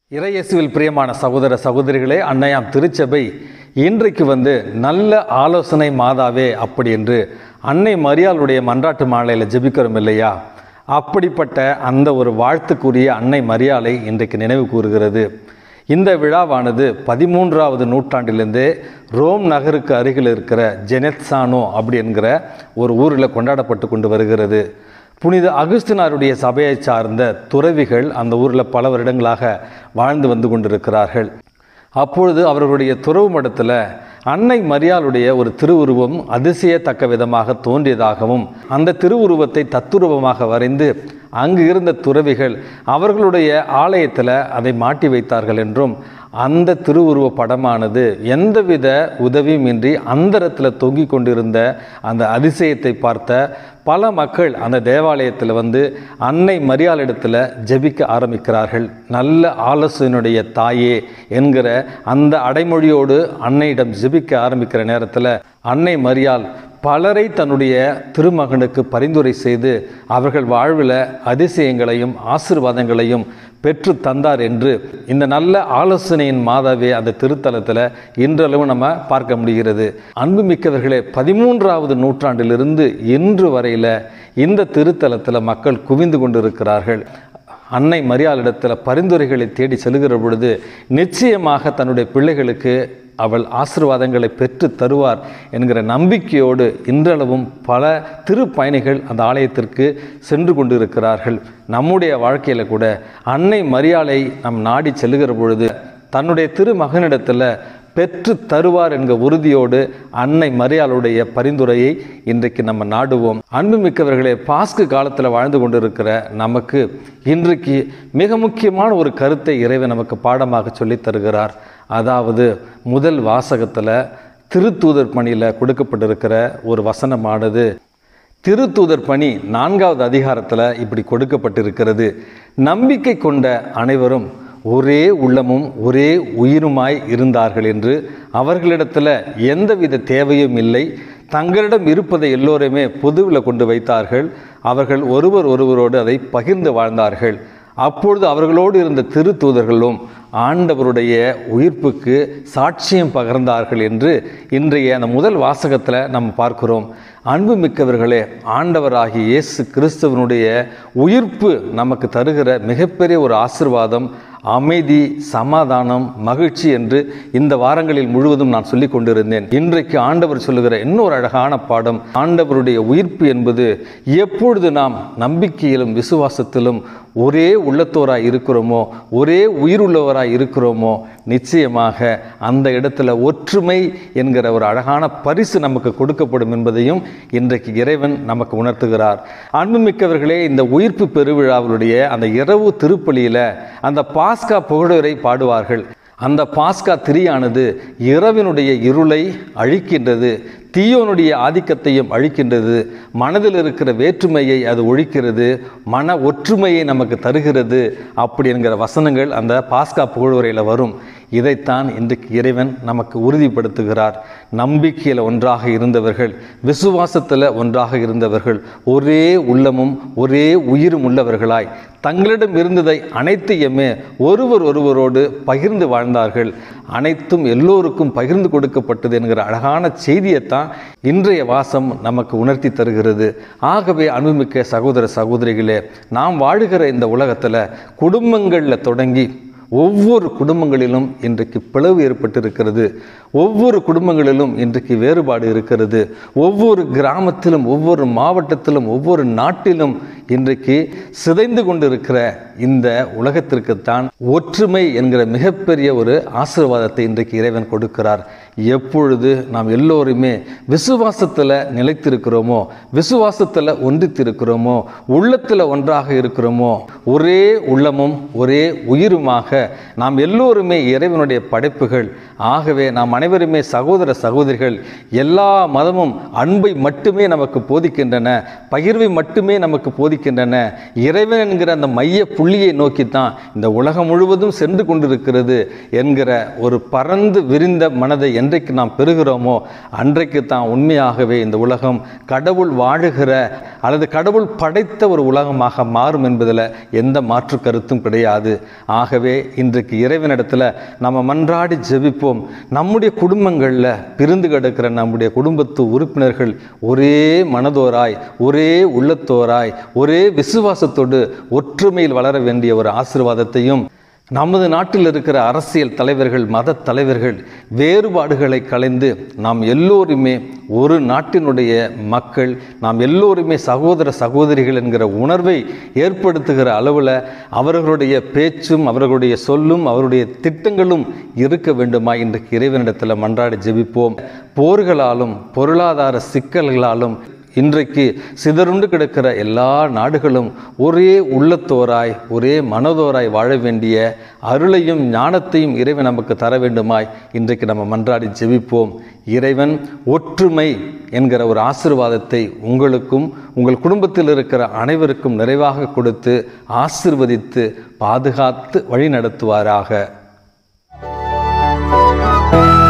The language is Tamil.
இறையேசுவில் பிரியமான சகோதர சகோதரிகளே அன்னையாம் திருச்சபை இன்றைக்கு வந்து நல்ல ஆலோசனை மாதாவே அப்படி என்று அன்னை மரியாளுடைய மன்றாட்டு மாலையில் ஜெபிக்கிறோம் இல்லையா அப்படிப்பட்ட அந்த ஒரு வாழ்த்துக்குரிய அன்னை மரியாளை இன்றைக்கு நினைவு கூறுகிறது இந்த விழாவானது பதிமூன்றாவது நூற்றாண்டிலிருந்தே ரோம் நகருக்கு அருகில் இருக்கிற ஜெனெத்சானோ அப்படி என்கிற ஒரு ஊரில் கொண்டாடப்பட்டு கொண்டு வருகிறது புனித அகுஸ்தினாருடைய சபையை சார்ந்த துறவிகள் அந்த ஊரில் பல வருடங்களாக வாழ்ந்து வந்து கொண்டிருக்கிறார்கள் அப்பொழுது அவர்களுடைய துறவு மடத்தில் அன்னை மரியாளுடைய ஒரு திருவுருவம் அதிசயத்தக்க விதமாக தோன்றியதாகவும் அந்த திருவுருவத்தை தத்துருவமாக வரைந்து அங்கு இருந்த துறவிகள் அவர்களுடைய ஆலயத்தில் அதை மாட்டி வைத்தார்கள் என்றும் அந்த திருவுருவ படமானது எந்தவித உதவியுமின்றி அந்தரத்தில் தொங்கிக் கொண்டிருந்த அந்த அதிசயத்தை பார்த்த பல மக்கள் அந்த தேவாலயத்தில் வந்து அன்னை மரியாளிடத்தில் ஜெபிக்க ஆரம்பிக்கிறார்கள் நல்ல ஆலோசனையுடைய தாயே என்கிற அந்த அடைமொழியோடு அன்னையிடம் ஜெபிக்க ஆரம்பிக்கிற நேரத்தில் அன்னை மரியாள் பலரை தன்னுடைய திருமகனுக்கு பரிந்துரை செய்து அவர்கள் வாழ்வில் அதிசயங்களையும் ஆசிர்வாதங்களையும் பெற்று தந்தார் என்று இந்த நல்ல ஆலோசனையின் மாதாவே அந்த திருத்தலத்தில் இன்றளவு நம்ம பார்க்க முடிகிறது அன்புமிக்கவர்களே பதிமூன்றாவது நூற்றாண்டிலிருந்து இன்று வரையில் இந்த திருத்தலத்தில் மக்கள் குவிந்து கொண்டிருக்கிறார்கள் அன்னை மரியாளிடத்தில் பரிந்துரைகளை தேடி செல்கிற பொழுது நிச்சயமாக தன்னுடைய பிள்ளைகளுக்கு அவள் ஆசிர்வாதங்களை பெற்று தருவார் என்கிற நம்பிக்கையோடு இன்றளவும் பல திருப்பயணிகள் அந்த ஆலயத்திற்கு சென்று கொண்டிருக்கிறார்கள் நம்முடைய வாழ்க்கையில் கூட அன்னை மரியாளை நம் நாடி செல்லுகிற பொழுது தன்னுடைய திருமகனிடத்தில் பெற்று தருவார் என்கிற உறுதியோடு அன்னை மரியாளுடைய பரிந்துரையை இன்றைக்கு நம்ம நாடுவோம் அன்புமிக்கவர்களே பாஸ்கு காலத்தில் வாழ்ந்து கொண்டிருக்கிற நமக்கு இன்றைக்கு மிக முக்கியமான ஒரு கருத்தை இறைவன் நமக்கு பாடமாக சொல்லித் தருகிறார் அதாவது முதல் வாசகத்தில் திருத்தூதர் பணியில் கொடுக்கப்பட்டிருக்கிற ஒரு வசனமானது திருத்தூதர் பணி நான்காவது அதிகாரத்தில் இப்படி கொடுக்கப்பட்டிருக்கிறது நம்பிக்கை கொண்ட அனைவரும் ஒரே உள்ளமும் ஒரே உயிருமாய் இருந்தார்கள் என்று அவர்களிடத்தில் எந்தவித தேவையும் இல்லை தங்களிடம் இருப்பதை எல்லோருமே பொதுவில் கொண்டு வைத்தார்கள் அவர்கள் ஒருவர் ஒருவரோடு அதை பகிர்ந்து வாழ்ந்தார்கள் அப்பொழுது அவர்களோடு இருந்த திருத்தூதர்களும் ஆண்டவருடைய உயிர்ப்புக்கு சாட்சியம் பகர்ந்தார்கள் என்று இன்றைய அந்த முதல் வாசகத்தில் நம்ம பார்க்கிறோம் அன்பு மிக்கவர்களே ஆண்டவராகிய இயேசு கிறிஸ்துவனுடைய உயிர்ப்பு நமக்கு தருகிற மிகப்பெரிய ஒரு ஆசிர்வாதம் அமைதி சமாதானம் மகிழ்ச்சி என்று இந்த வாரங்களில் முழுவதும் நான் சொல்லி கொண்டிருந்தேன் இன்றைக்கு ஆண்டவர் சொல்லுகிற இன்னொரு அழகான பாடம் ஆண்டவருடைய உயிர்ப்பு என்பது எப்பொழுது நாம் நம்பிக்கையிலும் விசுவாசத்திலும் ஒரே உள்ளத்தோராய் இருக்கிறோமோ ஒரே உயிருள்ளவராய் இருக்கிறோமோ நிச்சயமாக அந்த இடத்துல ஒற்றுமை என்கிற ஒரு அழகான பரிசு நமக்கு கொடுக்கப்படும் என்பதையும் இன்றைக்கு இறைவன் நமக்கு உணர்த்துகிறார் அன்புமிக்கவர்களே இந்த உயிர்ப்பு பெருவிழாவுடைய அந்த இரவு திருப்பலியில் அந்த பாஸ்கா புகழுரை பாடுவார்கள் அந்த பாஸ்கா திரியானது இரவினுடைய இருளை அழிக்கின்றது தீயோனுடைய ஆதிக்கத்தையும் அழிக்கின்றது மனதில் இருக்கிற வேற்றுமையை அது ஒழிக்கிறது மன ஒற்றுமையை நமக்கு தருகிறது அப்படி என்கிற வசனங்கள் அந்த பாஸ்கா புகழ்வுரையில் வரும் இதைத்தான் இன்றைக்கு இறைவன் நமக்கு உறுதிப்படுத்துகிறார் நம்பிக்கையில் ஒன்றாக இருந்தவர்கள் விசுவாசத்தில் ஒன்றாக இருந்தவர்கள் ஒரே உள்ளமும் ஒரே உயிரும் உள்ளவர்களாய் தங்களிடம் இருந்ததை அனைத்தையுமே ஒருவர் ஒருவரோடு பகிர்ந்து வாழ்ந்தார்கள் அனைத்தும் எல்லோருக்கும் பகிர்ந்து கொடுக்கப்பட்டது என்கிற அழகான செய்தியைத்தான் இன்றைய வாசம் நமக்கு உணர்த்தி தருகிறது ஆகவே அன்புமிக்க சகோதர சகோதரிகளே நாம் வாழுகிற இந்த உலகத்தில் குடும்பங்களில் தொடங்கி ஒவ்வொரு குடும்பங்களிலும் இன்றைக்கு பிளவு ஏற்பட்டிருக்கிறது ஒவ்வொரு குடும்பங்களிலும் இன்றைக்கு வேறுபாடு இருக்கிறது ஒவ்வொரு கிராமத்திலும் ஒவ்வொரு மாவட்டத்திலும் ஒவ்வொரு நாட்டிலும் இன்றைக்கு சிதைந்து கொண்டிருக்கிற இந்த உலகத்திற்குத்தான் ஒற்றுமை என்கிற மிகப்பெரிய ஒரு ஆசீர்வாதத்தை இன்றைக்கு இறைவன் கொடுக்கிறார் எப்பொழுது நாம் எல்லோருமே விசுவாசத்தில் நிலைத்திருக்கிறோமோ விசுவாசத்தில் ஒன்றித்திருக்கிறோமோ உள்ளத்தில் ஒன்றாக இருக்கிறோமோ ஒரே உள்ளமும் ஒரே உயிருமாக நாம் எல்லோருமே இறைவனுடைய படைப்புகள் ஆகவே நாம் அனைவருமே சகோதர சகோதரிகள் எல்லா மதமும் அன்பை மட்டுமே நமக்கு போதிக்கின்றன பகிர்வை மட்டுமே நமக்கு போதி கொண்டிருக்கின்றன இறைவன் என்கிற அந்த மைய புள்ளியை நோக்கித்தான் இந்த உலகம் முழுவதும் சென்று கொண்டிருக்கிறது என்கிற ஒரு பறந்து விரிந்த மனதை என்றைக்கு நாம் பெறுகிறோமோ அன்றைக்கு தான் உண்மையாகவே இந்த உலகம் கடவுள் வாழுகிற அல்லது கடவுள் படைத்த ஒரு உலகமாக மாறும் என்பதில் எந்த மாற்று கருத்தும் கிடையாது ஆகவே இன்றைக்கு இறைவனிடத்தில் நம்ம மன்றாடி ஜெபிப்போம் நம்முடைய குடும்பங்களில் பிரிந்து கிடக்கிற நம்முடைய குடும்பத்து உறுப்பினர்கள் ஒரே மனதோராய் ஒரே உள்ளத்தோராய் ஒரே விசுவாசத்தோடு ஒற்றுமையில் வளர வேண்டிய ஒரு ஆசீர்வாதத்தையும் நமது நாட்டில் இருக்கிற அரசியல் தலைவர்கள் மத தலைவர்கள் வேறுபாடுகளை கலைந்து நாம் எல்லோருமே ஒரு நாட்டினுடைய மக்கள் நாம் எல்லோருமே சகோதர சகோதரிகள் என்கிற உணர்வை ஏற்படுத்துகிற அளவில் அவர்களுடைய பேச்சும் அவர்களுடைய சொல்லும் அவருடைய திட்டங்களும் இருக்க வேண்டுமா இன்றைக்கு இறைவனிடத்தில் மன்றாடி ஜெபிப்போம் போர்களாலும் பொருளாதார சிக்கல்களாலும் இன்றைக்கு சிதறுண்டு கிடக்கிற எல்லா நாடுகளும் ஒரே உள்ளத்தோராய் ஒரே மனதோராய் வாழ வேண்டிய அருளையும் ஞானத்தையும் இறைவன் நமக்கு தர வேண்டுமாய் இன்றைக்கு நம்ம மன்றாடி ஜெபிப்போம் இறைவன் ஒற்றுமை என்கிற ஒரு ஆசிர்வாதத்தை உங்களுக்கும் உங்கள் குடும்பத்தில் இருக்கிற அனைவருக்கும் நிறைவாக கொடுத்து ஆசிர்வதித்து பாதுகாத்து வழி நடத்துவாராக